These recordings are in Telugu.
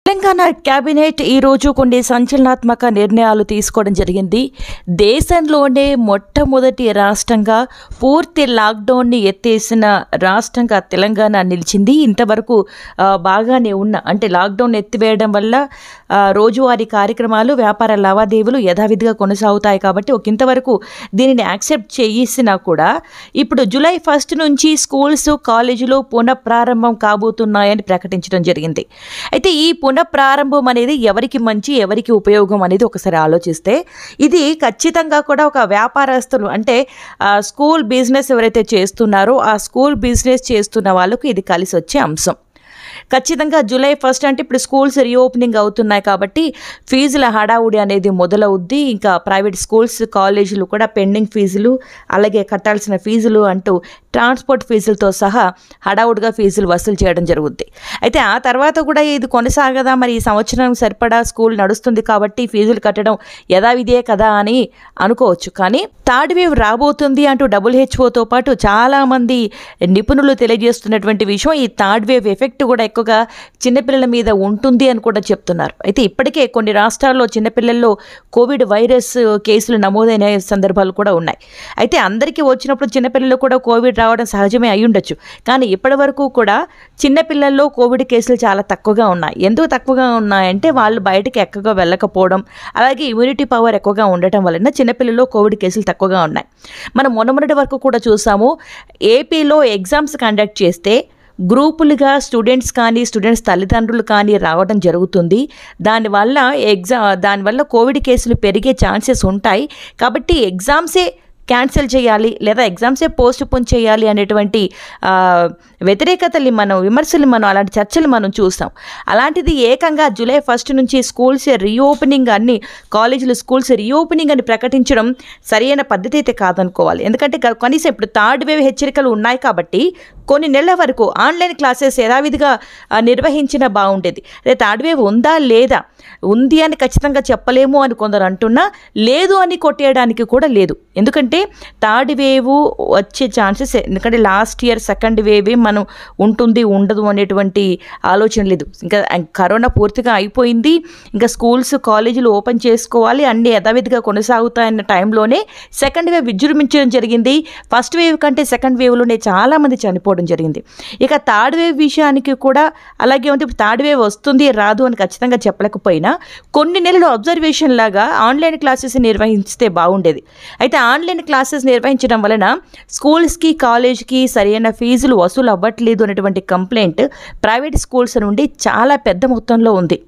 తెలంగాణ కేబినెట్ ఈరోజు కొన్ని సంచలనాత్మక నిర్ణయాలు తీసుకోవడం జరిగింది దేశంలోనే మొట్టమొదటి రాష్ట్రంగా పూర్తి లాక్డౌన్ని ఎత్తేసిన రాష్ట్రంగా తెలంగాణ నిలిచింది ఇంతవరకు ఆ, బాగానే ఉన్న అంటే లాక్డౌన్ ఎత్తివేయడం వల్ల ఆ, రోజువారీ కార్యక్రమాలు వ్యాపార లావాదేవీలు యథావిధిగా కొనసాగుతాయి కాబట్టి ఒక ఇంతవరకు దీనిని యాక్సెప్ట్ చేసినా కూడా ఇప్పుడు జూలై ఫస్ట్ నుంచి స్కూల్స్ కాలేజీలు పునఃప్రారంభం కాబోతున్నాయని ప్రకటించడం జరిగింది అయితే ఈ పునఃప్రారంభం అనేది ఎవరికి మంచి ఎవరికి ఉపయోగం అనేది ఒకసారి ఆలోచిస్తే ఇది ఖచ్చితంగా కూడా ఒక వ్యాపారస్తులు అంటే ఆ, స్కూల్ బిజినెస్ ఎవరైతే చేస్తున్నారో ఆ స్కూల్ బిజినెస్ చేస్తున్న వాళ్ళకు ఇది కలిసి వచ్చే అంశం ఖచ్చితంగా జూలై ఫస్ట్ అంటే ఇప్పుడు స్కూల్స్ రీఓపెనింగ్ అవుతున్నాయి కాబట్టి ఫీజుల హడావుడి అనేది మొదలవుద్ది ఇంకా ప్రైవేట్ స్కూల్స్ కాలేజీలు కూడా పెండింగ్ ఫీజులు అలాగే కట్టాల్సిన ఫీజులు అంటూ ట్రాన్స్పోర్ట్ ఫీజులతో సహా హడావుడిగా ఫీజులు వసూలు చేయడం జరుగుద్ది అయితే ఆ తర్వాత కూడా ఇది కొనసాగదా మరి ఈ సంవత్సరం సరిపడా స్కూల్ నడుస్తుంది కాబట్టి ఫీజులు కట్టడం యథావిధియే కదా అని అనుకోవచ్చు కానీ థర్డ్ వేవ్ రాబోతుంది అంటూ డబ్ల్యూహెచ్ఓతో పాటు చాలామంది నిపుణులు తెలియజేస్తున్నటువంటి విషయం ఈ థర్డ్ వేవ్ ఎఫెక్ట్ కూడా ఎక్కువగా చిన్నపిల్లల మీద ఉంటుంది అని కూడా చెప్తున్నారు అయితే ఇప్పటికే కొన్ని రాష్ట్రాల్లో చిన్నపిల్లల్లో కోవిడ్ వైరస్ కేసులు నమోదైన సందర్భాలు కూడా ఉన్నాయి అయితే అందరికీ వచ్చినప్పుడు చిన్నపిల్లలు కూడా కోవిడ్ రావడం సహజమే అయి ఉండొచ్చు కానీ ఇప్పటి వరకు కూడా చిన్నపిల్లల్లో కోవిడ్ కేసులు చాలా తక్కువగా ఉన్నాయి ఎందుకు తక్కువగా ఉన్నాయంటే వాళ్ళు బయటకి ఎక్కువగా వెళ్ళకపోవడం అలాగే ఇమ్యూనిటీ పవర్ ఎక్కువగా ఉండటం వలన చిన్నపిల్లల్లో కోవిడ్ కేసులు తక్కువగా ఉన్నాయి మనం మొన్నమొన్నటి వరకు కూడా చూసాము ఏపీలో ఎగ్జామ్స్ కండక్ట్ చేస్తే గ్రూపులుగా స్టూడెంట్స్ కానీ స్టూడెంట్స్ తల్లిదండ్రులు కానీ రావడం జరుగుతుంది దానివల్ల ఎగ్జా దానివల్ల కోవిడ్ కేసులు పెరిగే ఛాన్సెస్ ఉంటాయి కాబట్టి ఎగ్జామ్సే క్యాన్సిల్ చేయాలి లేదా ఎగ్జామ్సే పోస్ట్ పోన్ చేయాలి అనేటువంటి ఆ, వ్యతిరేకతల్ని మనం విమర్శలు మనం అలాంటి చర్చలు మనం చూస్తాం అలాంటిది ఏకంగా జూలై ఫస్ట్ నుంచి స్కూల్స్ రీఓపెనింగ్ అన్ని కాలేజీలు స్కూల్స్ రీఓపెనింగ్ అని ప్రకటించడం సరైన పద్ధతి అయితే కాదనుకోవాలి ఎందుకంటే క- కనీసం ఇప్పుడు థర్డ్ వేవ్ హెచ్చరికలు ఉన్నాయి కాబట్టి కొన్ని నెలల వరకు ఆన్లైన్ క్లాసెస్ యథావిధిగా ఆ, నిర్వహించినా బాగుండేది అదే థర్డ్ వేవ్ ఉందా లేదా ఉంది అని ఖచ్చితంగా చెప్పలేము అని కొందరు అంటున్నా లేదు అని కొట్టేయడానికి కూడా లేదు ఎందుకంటే థర్డ్ వేవ్ వచ్చే ఛాన్సెస్ ఎందుకంటే లాస్ట్ ఇయర్ సెకండ్ వేవ్ మనం ఉంటుంది ఉండదు అనేటువంటి ఆలోచన లేదు ఇంకా కరోనా పూర్తిగా అయిపోయింది ఇంకా స్కూల్స్ కాలేజీలు ఓపెన్ చేసుకోవాలి అన్ని యథావిధిగా కొనసాగుతాయన్న టైంలోనే సెకండ్ వేవ్ విజృంభించడం జరిగింది ఫస్ట్ వేవ్ కంటే సెకండ్ వేవ్లోనే చాలామంది చనిపోవడం జరిగింది ఇక థర్డ్ వేవ్ విషయానికి కూడా అలాగే ఉంది ఇప్పుడు థర్డ్ వేవ్ వస్తుంది రాదు అని ఖచ్చితంగా చెప్పలేకపోయినా కొన్ని నెలలు అబ్జర్వేషన్ లాగా ఆన్లైన్ క్లాసెస్ నిర్వహిస్తే బాగుండేది అయితే ఆన్లైన్ క్లాసెస్ నిర్వహించడం వలన స్కూల్స్కి కాలేజ్కి సరైన ఫీజులు వసూలు అవ్వట్లేదు అనేటువంటి కంప్లైంట్ ప్రైవేట్ స్కూల్స్ నుండి చాలా పెద్ద మొత్తంలో ఉంది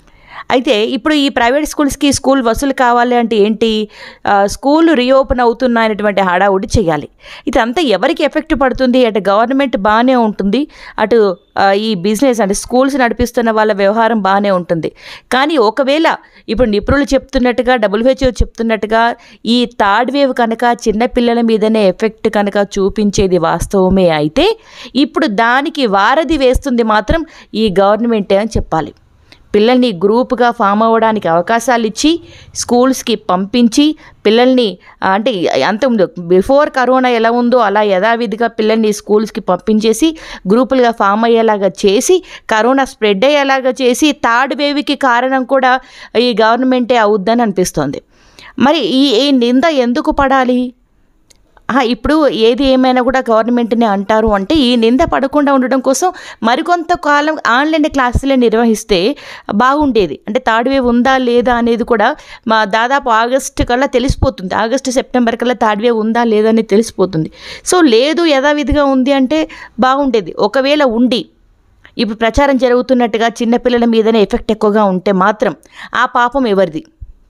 అయితే ఇప్పుడు ఈ ప్రైవేట్ స్కూల్స్కి స్కూల్ వసూలు కావాలి అంటే ఏంటి ఆ, స్కూల్ రీఓపెన్ అవుతున్నాయనేటువంటి హడావుడి చేయాలి ఇదంతా ఎవరికి ఎఫెక్ట్ పడుతుంది అటు గవర్నమెంట్ బాగానే ఉంటుంది అటు ఆ, ఈ బిజినెస్ అంటే స్కూల్స్ నడిపిస్తున్న వాళ్ళ వ్యవహారం బాగానే ఉంటుంది కానీ ఒకవేళ ఇప్పుడు నిపుణులు చెప్తున్నట్టుగా డబ్ల్యూహెచ్ఓ చెప్తున్నట్టుగా ఈ థర్డ్ వేవ్ కనుక చిన్న పిల్లల మీదనే ఎఫెక్ట్ కనుక చూపించేది వాస్తవమే అయితే ఇప్పుడు దానికి వారధి వేస్తుంది మాత్రం ఈ గవర్నమెంటే అని చెప్పాలి పిల్లల్ని గ్రూప్గా ఫామ్ అవ్వడానికి అవకాశాలు ఇచ్చి స్కూల్స్కి పంపించి పిల్లల్ని ఆ, అంటే అంత ముందు బిఫోర్ కరోనా ఎలా ఉందో అలా యథావిధిగా పిల్లల్ని స్కూల్స్కి పంపించేసి గ్రూపులుగా ఫామ్ అయ్యేలాగా చేసి కరోనా స్ప్రెడ్ అయ్యేలాగా చేసి థర్డ్ వేవ్కి కారణం కూడా ఈ గవర్నమెంటే అవుద్దని అనిపిస్తోంది మరి ఈ ఈ నింద ఎందుకు పడాలి ఆహా, ఇప్పుడు ఏది ఏమైనా కూడా గవర్నమెంట్ని అంటారు అంటే ఈ నింద పడకుండా ఉండడం కోసం మరికొంత కాలం ఆన్లైన్ క్లాసులే నిర్వహిస్తే బాగుండేది అంటే థర్డ్ వేవ్ ఉందా లేదా అనేది కూడా మా దాదాపు ఆగస్టు కల్లా తెలిసిపోతుంది ఆగస్టు సెప్టెంబర్ కల్లా థర్డ్ వేవ్ ఉందా లేదా అనేది తెలిసిపోతుంది సో లేదు యథావిధిగా ఉంది అంటే బాగుండేది ఒకవేళ ఉండి ఇప్పుడు ప్రచారం జరుగుతున్నట్టుగా చిన్నపిల్లల మీదనే ఎఫెక్ట్ ఎక్కువగా ఉంటే మాత్రం ఆ పాపం ఎవరిది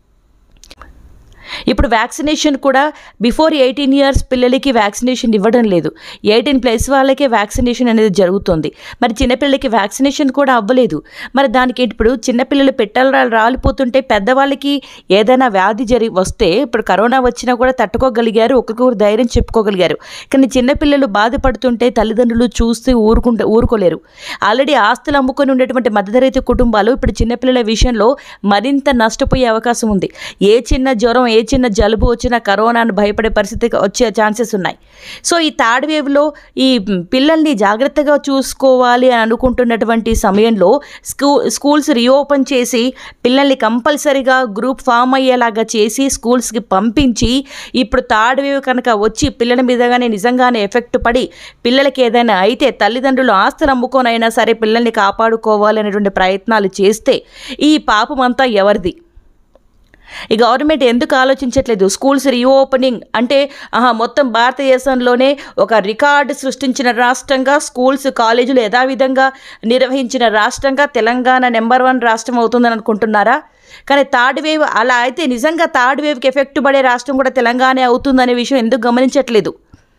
ఇప్పుడు వ్యాక్సినేషన్ కూడా బిఫోర్ ఎయిటీన్ ఇయర్స్ పిల్లలకి వ్యాక్సినేషన్ ఇవ్వడం లేదు ఎయిటీన్ ప్లస్ వాళ్ళకే వ్యాక్సినేషన్ అనేది జరుగుతుంది మరి చిన్నపిల్లలకి వ్యాక్సినేషన్ కూడా అవ్వలేదు మరి దానికి ఏంటి ఇప్పుడు చిన్నపిల్లలు పెట్టాలి రాలిపోతుంటే పెద్దవాళ్ళకి ఏదైనా వ్యాధి జరి వస్తే ఇప్పుడు కరోనా వచ్చినా కూడా తట్టుకోగలిగారు ఒకరికొకరు ధైర్యం చెప్పుకోగలిగారు కానీ చిన్నపిల్లలు బాధపడుతుంటే తల్లిదండ్రులు చూస్తే ఊరుకుంటే ఊరుకోలేరు ఆల్రెడీ ఆస్తులు అమ్ముకొని ఉండేటువంటి మధ్యతరగతి కుటుంబాలు ఇప్పుడు చిన్నపిల్లల విషయంలో మరింత నష్టపోయే అవకాశం ఉంది ఏ చిన్న జ్వరం ఏ చిన్న చిన్న జలుబు వచ్చిన కరోనాను భయపడే పరిస్థితి వచ్చే ఛాన్సెస్ ఉన్నాయి సో ఈ థర్డ్ వేవ్లో ఈ పిల్లల్ని జాగ్రత్తగా చూసుకోవాలి అని అనుకుంటున్నటువంటి సమయంలో స్కూ స్కూల్స్ రీఓపెన్ చేసి పిల్లల్ని కంపల్సరీగా గ్రూప్ ఫామ్ అయ్యేలాగా చేసి స్కూల్స్కి పంపించి ఇప్పుడు థర్డ్ వేవ్ కనుక వచ్చి పిల్లల మీదగానే నిజంగానే ఎఫెక్ట్ పడి పిల్లలకి ఏదైనా అయితే తల్లిదండ్రులు ఆస్తులు అమ్ముకొనైనా సరే పిల్లల్ని కాపాడుకోవాలి అనేటువంటి ప్రయత్నాలు చేస్తే ఈ పాపం అంతా ఎవరిది ఈ గవర్నమెంట్ ఎందుకు ఆలోచించట్లేదు స్కూల్స్ రీఓపెనింగ్ అంటే ఆహా, మొత్తం భారతదేశంలోనే ఒక రికార్డు సృష్టించిన రాష్ట్రంగా స్కూల్స్ కాలేజీలు యథావిధంగా నిర్వహించిన రాష్ట్రంగా తెలంగాణ నెంబర్ వన్ రాష్ట్రం అవుతుందని అనుకుంటున్నారా కానీ థర్డ్ వేవ్ అలా అయితే నిజంగా థర్డ్ వేవ్కి ఎఫెక్ట్ పడే రాష్ట్రం కూడా తెలంగాణ అవుతుందనే విషయం ఎందుకు గమనించట్లేదు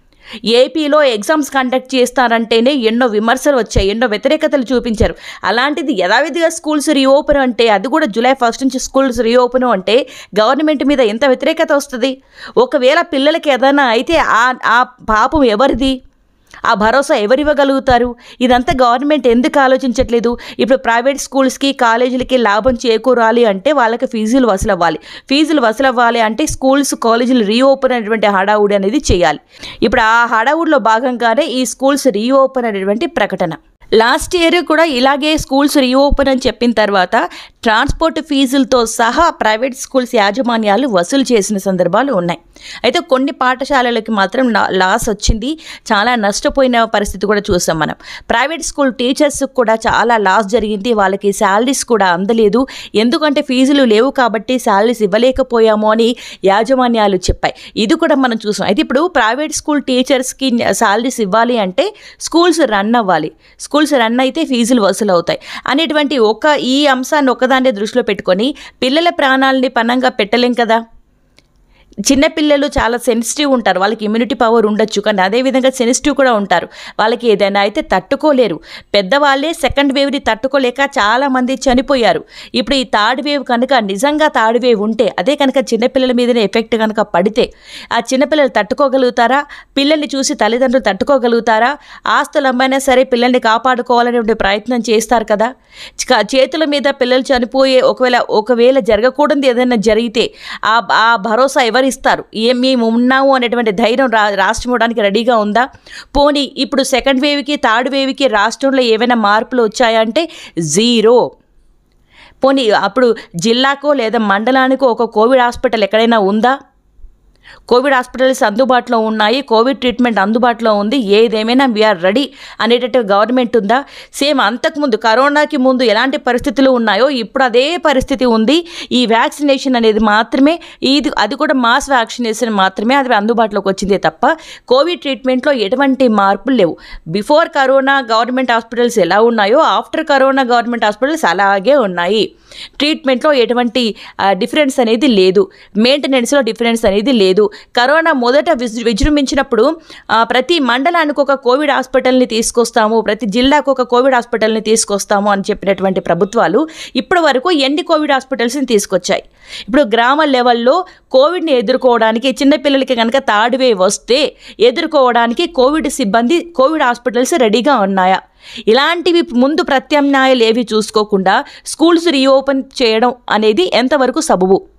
ఏపీలో ఎగ్జామ్స్ కండక్ట్ చేస్తారంటేనే ఎన్నో విమర్శలు వచ్చాయి ఎన్నో వ్యతిరేకతలు చూపించారు అలాంటిది యథావిధిగా స్కూల్స్ రీఓపెన్ అంటే అది కూడా జూలై ఫస్ట్ నుంచి స్కూల్స్ రీఓపెన్ అంటే గవర్నమెంట్ మీద ఎంత వ్యతిరేకత వస్తుంది ఒకవేళ పిల్లలకి ఏదైనా అయితే ఆ ఆ పాపం ఎవరిది ఆ భరోసా ఎవరివ్వగలుగుతారు ఇదంతా గవర్నమెంట్ ఎందుకు ఆలోచించట్లేదు ఇప్పుడు ప్రైవేట్ స్కూల్స్కి కాలేజీలకి లాభం చేకూరాలి అంటే వాళ్ళకి ఫీజులు వసూలు అవ్వాలి ఫీజులు వసూలు అవ్వాలి అంటే స్కూల్స్ కాలేజీలు రీఓపెన్ అనేటువంటి హడావుడి అనేది చేయాలి ఇప్పుడు ఆ హడావుడిలో భాగంగానే ఈ స్కూల్స్ రీఓపెన్ అనేటువంటి ప్రకటన లాస్ట్ ఇయర్ కూడా ఇలాగే స్కూల్స్ రీఓపెన్ అని చెప్పిన తర్వాత ట్రాన్స్పోర్ట్ ఫీజులతో సహా ప్రైవేట్ స్కూల్స్ యాజమాన్యాలు వసూలు చేసిన సందర్భాలు ఉన్నాయి అయితే కొన్ని పాఠశాలలకి మాత్రం నా- లాస్ వచ్చింది చాలా నష్టపోయిన పరిస్థితి కూడా చూసాం మనం ప్రైవేట్ స్కూల్ టీచర్స్ కూడా చాలా లాస్ జరిగింది వాళ్ళకి శాలరీస్ కూడా అందలేదు ఎందుకంటే ఫీజులు లేవు కాబట్టి శాలరీస్ ఇవ్వలేకపోయాము అని యాజమాన్యాలు చెప్పాయి ఇది కూడా మనం చూసాం అయితే ఇప్పుడు ప్రైవేట్ స్కూల్ టీచర్స్కి శాలరీస్ ఇవ్వాలి అంటే స్కూల్స్ రన్ అవ్వాలి స్కూల్స్ రన్ అయితే ఫీజులు వసూలు అవుతాయి అనేటువంటి ఒక ఈ అంశాన్ని ఒకదాన్ని దృష్టిలో పెట్టుకొని పిల్లల ప్రాణాలని పనంగా పెట్టలేం కదా చిన్నపిల్లలు చాలా సెన్సిటివ్ ఉంటారు వాళ్ళకి ఇమ్యూనిటీ పవర్ ఉండొచ్చు కానీ అదేవిధంగా సెన్సిటివ్ కూడా ఉంటారు వాళ్ళకి ఏదైనా అయితే తట్టుకోలేరు పెద్దవాళ్ళే సెకండ్ వేవ్ని తట్టుకోలేక చాలామంది చనిపోయారు ఇప్పుడు ఈ థర్డ్ వేవ్ కనుక నిజంగా థర్డ్ వేవ్ ఉంటే అదే కనుక చిన్నపిల్లల మీదనే ఎఫెక్ట్ కనుక పడితే ఆ చిన్నపిల్లలు తట్టుకోగలుగుతారా పిల్లల్ని చూసి తల్లిదండ్రులు తట్టుకోగలుగుతారా ఆస్తులు అమ్మైనా సరే పిల్లల్ని కాపాడుకోవాలనే ప్రయత్నం చేస్తారు కదా చ- చేతుల మీద పిల్లలు చనిపోయే ఒకవేళ ఒకవేళ జరగకూడదు ఏదైనా జరిగితే ఆ ఆ భరోసా ఎవరు ఇస్తారు ఏం మేము ఉన్నాము అనేటువంటి ధైర్యం రా రాష్ట్రం ఇవ్వడానికి రెడీగా ఉందా పోనీ ఇప్పుడు సెకండ్ వేవ్కి థర్డ్ వేవ్కి రాష్ట్రంలో ఏవైనా మార్పులు వచ్చాయంటే జీరో పోనీ అప్పుడు జిల్లాకో లేదా మండలానికో ఒక కోవిడ్ హాస్పిటల్ ఎక్కడైనా ఉందా కోవిడ్ హాస్పిటల్స్ అందుబాటులో ఉన్నాయి కోవిడ్ ట్రీట్మెంట్ అందుబాటులో ఉంది ఏదేమైనా వీఆర్ రెడీ అనేటట్టు గవర్నమెంట్ ఉందా సేమ్ అంతకుముందు కరోనాకి ముందు ఎలాంటి పరిస్థితులు ఉన్నాయో ఇప్పుడు అదే పరిస్థితి ఉంది ఈ వ్యాక్సినేషన్ అనేది మాత్రమే ఇది అది కూడా మాస్ వ్యాక్సినేషన్ మాత్రమే అది అందుబాటులోకి వచ్చిందే తప్ప కోవిడ్ ట్రీట్మెంట్లో ఎటువంటి మార్పులు లేవు బిఫోర్ కరోనా గవర్నమెంట్ హాస్పిటల్స్ ఎలా ఉన్నాయో ఆఫ్టర్ కరోనా గవర్నమెంట్ హాస్పిటల్స్ అలాగే ఉన్నాయి ట్రీట్మెంట్లో ఎటువంటి డిఫరెన్స్ అనేది లేదు మెయింటెనెన్స్లో డిఫరెన్స్ అనేది లేదు కరోనా మొదట విజృ విజృంభించినప్పుడు ఆ, ప్రతి మండలానికి ఒక కోవిడ్ హాస్పిటల్ని తీసుకొస్తాము ప్రతి జిల్లాకు ఒక కోవిడ్ హాస్పిటల్ని తీసుకొస్తాము అని చెప్పినటువంటి ప్రభుత్వాలు ఇప్పటి వరకు ఎన్ని కోవిడ్ హాస్పిటల్స్ని తీసుకొచ్చాయి ఇప్పుడు గ్రామ లెవెల్లో కోవిడ్ని ఎదుర్కోవడానికి చిన్నపిల్లలకి కనుక థర్డ్ వేవ్ వస్తే ఎదుర్కోవడానికి కోవిడ్ సిబ్బంది కోవిడ్ హాస్పిటల్స్ రెడీగా ఉన్నాయా ఇలాంటివి ముందు ప్రత్యామ్నాయాలు ఏవి చూసుకోకుండా స్కూల్స్ రీఓపెన్ చేయడం అనేది ఎంతవరకు సబబు